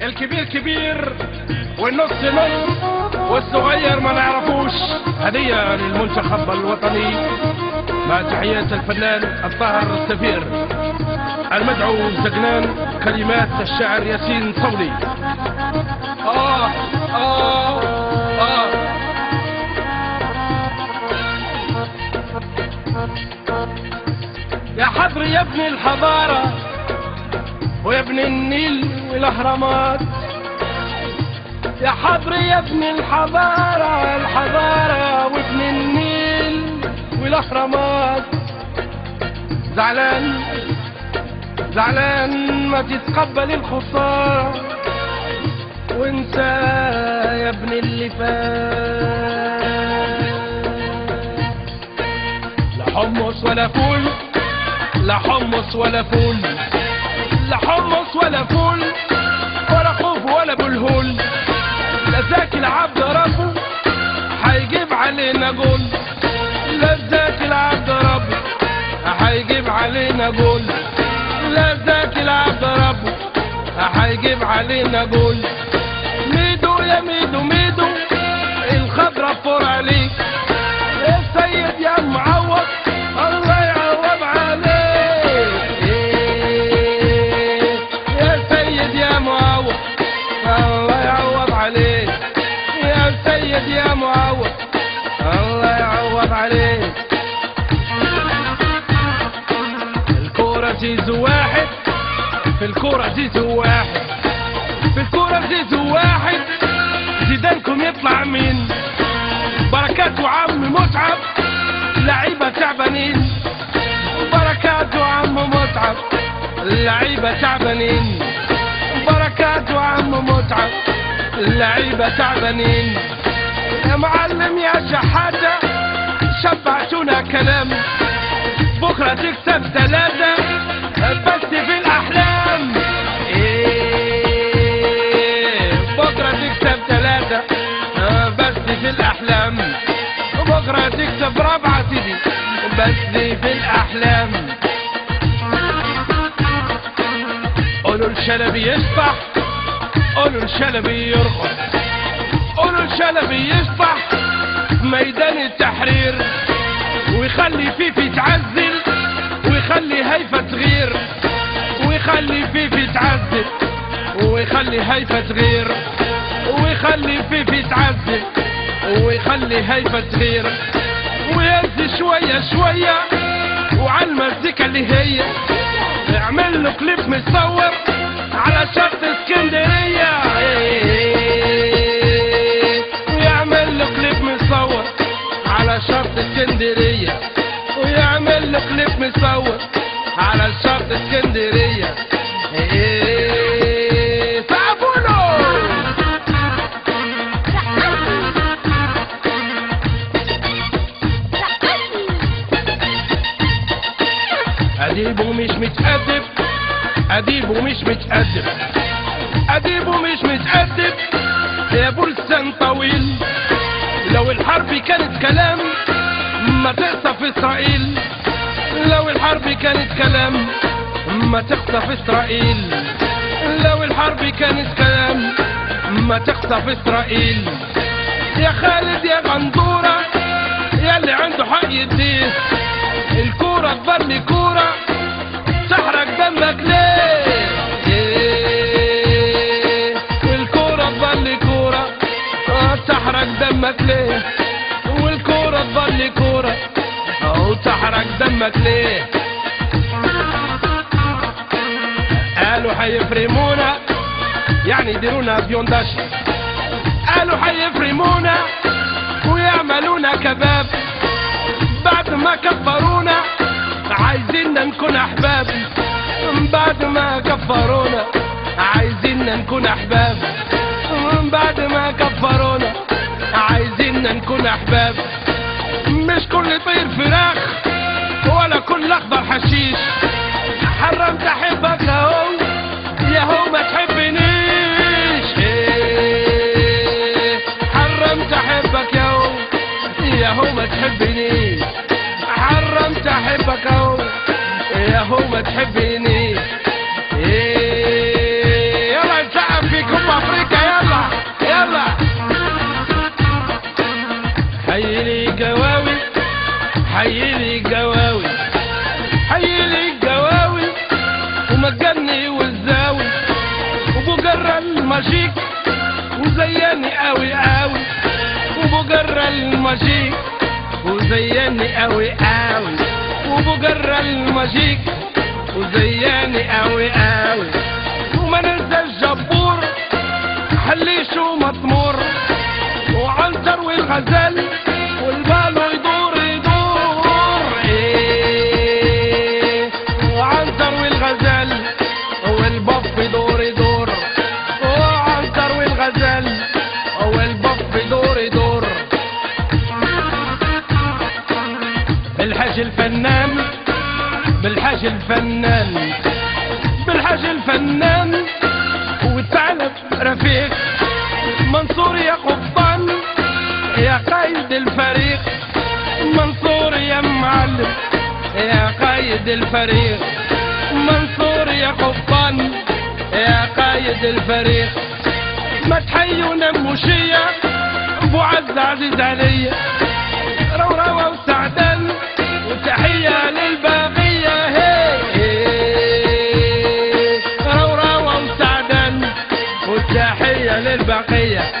الكبير كبير والنص نص والصغير ما نعرفوش هدية للمنتخب الوطني مع تحيات الفنان الطاهر السفير المدعو زقنان كلمات الشاعر ياسين صولي آه آه آه يا حضر يا ابن الحضارة ويا ابن النيل والأهرامات يا حضر يا ابن الحضارة الحضارة وابن النيل والأهرامات زعلان زعلان ما تتقبل الخسارة وانسى يا ابن اللي فات لا حمص ولا فول لا حمص ولا فول لا حمص ولا فول ولا خوف ولا بلهول لا زاكي العبد ربه هيجيب علينا جول لا زاكي العبد ربه هيجيب علينا جول لا زاكي العبد ربه هيجيب علينا جول ميدو يا ميدو ميدو الخضرة فور عليك يا سيد يا معوض الله يعوض عليك إيه، يا سيد يا معوض الله يعوض عليك يا سيد يا معوض الله يعوض عليك الكورة زيزو واحد في الكورة زيزو واحد في الكورة زيزو واحد زيدانكم يطلع مين بركات وعم متعب لعيبة تعبانين بركات وعم متعب لعيبة تعبانين بركات وعم متعب اللعيبة تعبانين يا معلم يا شحاتة شبعتونا كلام بكرة تكسب ثلاثة بس في الأحلام إيه بكرة تكسب ثلاثة بس في الأحلام بكرة تكسب رابعة سيدي بس في الأحلام قولوا الشلبي يشطح قولوا الشلبي يرقص قولوا الشلبي يشطح في ميدان التحرير ويخلي فيفي تعزل ويخلي هيفا تغير ويخلي فيفي تعزل ويخلي هيفا تغير ويخلي فيفي تعزل ويخلي هيفا تغير ويهز شوية شوية وعلى المزيكا اللي هي يعمل له كليب متصور على شط اسكندرية ويعمل له كليب متصور على شط اسكندرية ويعمل له كليب متصور على شط اسكندرية إيه، تعبوا أديب ومش متأدب أديب ومش متأدب أديب ومش متأدب يا بلسان طويل لو الحرب كانت كلام ما تقصى في إسرائيل لو الحرب كانت كلام ما تقصى في إسرائيل لو الحرب كانت كلام ما تقصى في إسرائيل يا خالد يا غندورة يا اللي عنده حق يديه الكورة تبر لي كورة تحرق دمك ليه إيه، والكورة تبر لي كورة آه، تحرق دمك ليه والكورة تبر لي كورة أو تحرق دمك ليه قالوا حيفرمونا يعني يديرونا بيونداش قالوا حيفرمونا ويعملونا كباب بعد ما كفرونا عايزيننا نكون احباب بعد ما كفرونا عايزيننا نكون احباب بعد ما كفرونا عايزيننا نكون احباب مش كل طير فراخ ولا كل اخضر حشيش حرمت احبك اهو يا هو ما تحبنيش إيه، حرمت احبك يا هو يا هو ما تحبنيش حرمت احبك اهو يا هو ما تحبنيش إيه، يلا نسقف فيكم الماجيك وزيني قوي قوي وبجرة الماجيك وزيني قوي قوي وبجرة الماجيك وزيني قوي قوي وما ننسى الجبور حليش ومطمور وعنتر والغزال والبالو يدور يدور ايه وعنتر والغزال والبف يدور يدور وعنتر والغزال والبف يدور يدور بالحاج الفنان بالحاج الفنان بالحاج الفنان وثعلب رفيق منصور يا قبطان يا قايد الفريق منصور يا معلم يا قايد الفريق منصور يا قبطان يا قايد الفريق ما تحيونا مشية ابو عز عزيز عليا روروة وسعدان وتحية للباقية هي روروة وسعدان والتحية للبقية